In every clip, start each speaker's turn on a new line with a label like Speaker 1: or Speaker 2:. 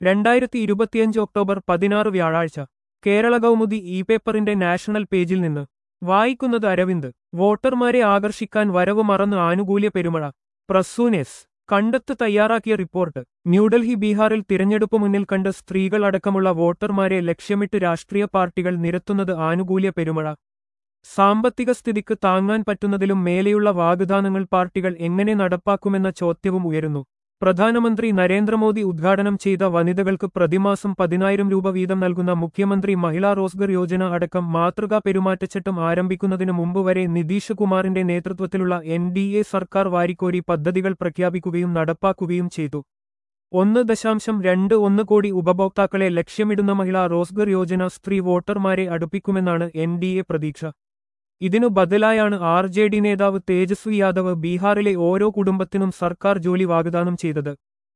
Speaker 1: രണ്ടായിരത്തി ഇരുപത്തിയഞ്ച് ഒക്ടോബർ പതിനാറ് വ്യാഴാഴ്ച കേരള കൗമുദി ഇ പേപ്പറിന്റെ നാഷണൽ പേജിൽ നിന്ന് വായിക്കുന്നത് അരവിന്ദ് വോട്ടർമാരെ ആകർഷിക്കാൻ വരവ് മറന്ന് ആനുകൂല്യ പെരുമഴ പ്രസൂനെസ് കണ്ടെത്ത് തയ്യാറാക്കിയ റിപ്പോർട്ട് ന്യൂഡൽഹി ബീഹാറിൽ തിരഞ്ഞെടുപ്പ് മുന്നിൽ കണ്ട് സ്ത്രീകൾ അടക്കമുള്ള വോട്ടർമാരെ ലക്ഷ്യമിട്ട് രാഷ്ട്രീയ പാർട്ടികൾ നിരത്തുന്നത് ആനുകൂല്യ പെരുമഴ സാമ്പത്തിക സ്ഥിതിക്ക് താങ്ങാൻ പറ്റുന്നതിലും മേലെയുള്ള വാഗ്ദാനങ്ങൾ പാർട്ടികൾ എങ്ങനെ നടപ്പാക്കുമെന്ന ചോദ്യവും ഉയരുന്നു പ്രധാനമന്ത്രി നരേന്ദ്രമോദി ഉദ്ഘാടനം ചെയ്ത വനിതകൾക്ക് പ്രതിമാസം പതിനായിരം രൂപ വീതം നൽകുന്ന മുഖ്യമന്ത്രി മഹിളാ റോസ്ഗർ യോജന അടക്കം മാതൃകാ പെരുമാറ്റച്ചട്ടം ആരംഭിക്കുന്നതിനു മുമ്പ് വരെ നിതീഷ് കുമാറിന്റെ നേതൃത്വത്തിലുള്ള എൻ ഡി എ സർക്കാർ വാരിക്കോരി പദ്ധതികൾ പ്രഖ്യാപിക്കുകയും നടപ്പാക്കുകയും ചെയ്തു ഒന്ന് ദശാംശം രണ്ട് ഒന്ന് കോടി ഉപഭോക്താക്കളെ ലക്ഷ്യമിടുന്ന മഹിളാ റോസ്ഗർ യോജന സ്ത്രീ വോട്ടർമാരെ അടുപ്പിക്കുമെന്നാണ് എൻ ഡി എ പ്രതീക്ഷ ഇതിനു ബദലായാണ് ആർ ജെ ഡി നേതാവ് തേജസ്വി യാദവ് ബീഹാറിലെ ഓരോ കുടുംബത്തിനും സർക്കാർ ജോലി വാഗ്ദാനം ചെയ്തത്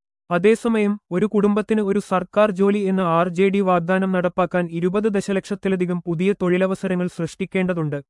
Speaker 1: അതേസമയം ഒരു കുടുംബത്തിന് ഒരു സർക്കാർ ജോലി എന്ന ആർ ജെ ഡി വാഗ്ദാനം നടപ്പാക്കാൻ ഇരുപത് ദശലക്ഷത്തിലധികം പുതിയ തൊഴിലവസരങ്ങൾ സൃഷ്ടിക്കേണ്ടതുണ്ട്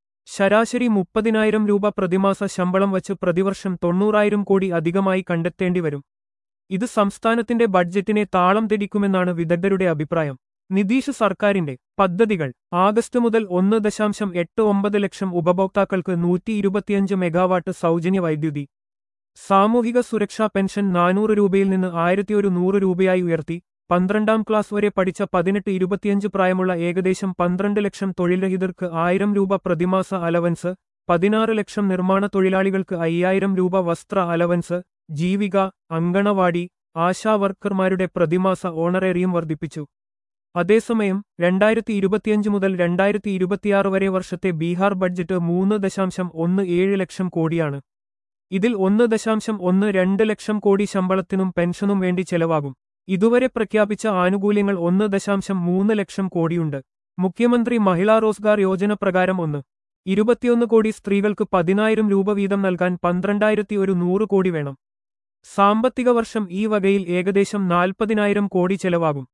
Speaker 1: ശരാശരി മുപ്പതിനായിരം രൂപ പ്രതിമാസ ശമ്പളം വച്ച് പ്രതിവർഷം തൊണ്ണൂറായിരം കോടി അധികമായി കണ്ടെത്തേണ്ടിവരും ഇത് സംസ്ഥാനത്തിന്റെ ബഡ്ജറ്റിനെ താളം തെടിക്കുമെന്നാണ് വിദഗ്ധരുടെ അഭിപ്രായം നിതീഷ് സർക്കാരിന്റെ പദ്ധതികൾ ആഗസ്റ്റ് മുതൽ ഒന്ന് ദശാംശം എട്ട് ഒമ്പത് ലക്ഷം ഉപഭോക്താക്കൾക്ക് നൂറ്റി ഇരുപത്തിയഞ്ച് മെഗാവാട്ട് സൗജന്യ വൈദ്യുതി സാമൂഹിക സുരക്ഷാ പെൻഷൻ നാനൂറ് രൂപയിൽ നിന്ന് ആയിരത്തി ഒരു നൂറ് രൂപയായി ഉയർത്തി പന്ത്രണ്ടാം ക്ലാസ് വരെ പഠിച്ച പതിനെട്ട് ഇരുപത്തിയഞ്ച് പ്രായമുള്ള ഏകദേശം പന്ത്രണ്ട് ലക്ഷം തൊഴിൽരഹിതർക്ക് ആയിരം രൂപ പ്രതിമാസ അലവൻസ് പതിനാറ് ലക്ഷം നിർമ്മാണ തൊഴിലാളികൾക്ക് അയ്യായിരം രൂപ വസ്ത്ര അലവൻസ് ജീവിക അങ്കണവാടി ആശാ വർക്കർമാരുടെ പ്രതിമാസ ഓണറേറിയം വർദ്ധിപ്പിച്ചു അതേസമയം രണ്ടായിരത്തി ഇരുപത്തിയഞ്ച് മുതൽ രണ്ടായിരത്തി ഇരുപത്തിയാറ് വരെ വർഷത്തെ ബീഹാർ ബഡ്ജറ്റ് മൂന്ന് ദശാംശം ഒന്ന് ഏഴ് ലക്ഷം കോടിയാണ് ഇതിൽ ഒന്ന് ദശാംശം ഒന്ന് രണ്ട് ലക്ഷം കോടി ശമ്പളത്തിനും പെൻഷനും വേണ്ടി ചെലവാകും ഇതുവരെ പ്രഖ്യാപിച്ച ആനുകൂല്യങ്ങൾ ഒന്ന് ദശാംശം മൂന്ന് ലക്ഷം കോടിയുണ്ട് മുഖ്യമന്ത്രി മഹിളാ റോസ്ഗാർ യോജന പ്രകാരം ഒന്ന് ഇരുപത്തിയൊന്ന് കോടി സ്ത്രീകൾക്ക് പതിനായിരം രൂപ വീതം നൽകാൻ പന്ത്രണ്ടായിരത്തി ഒരു നൂറ് കോടി വേണം സാമ്പത്തിക വർഷം ഈ വകയിൽ ഏകദേശം നാൽപ്പതിനായിരം കോടി ചെലവാകും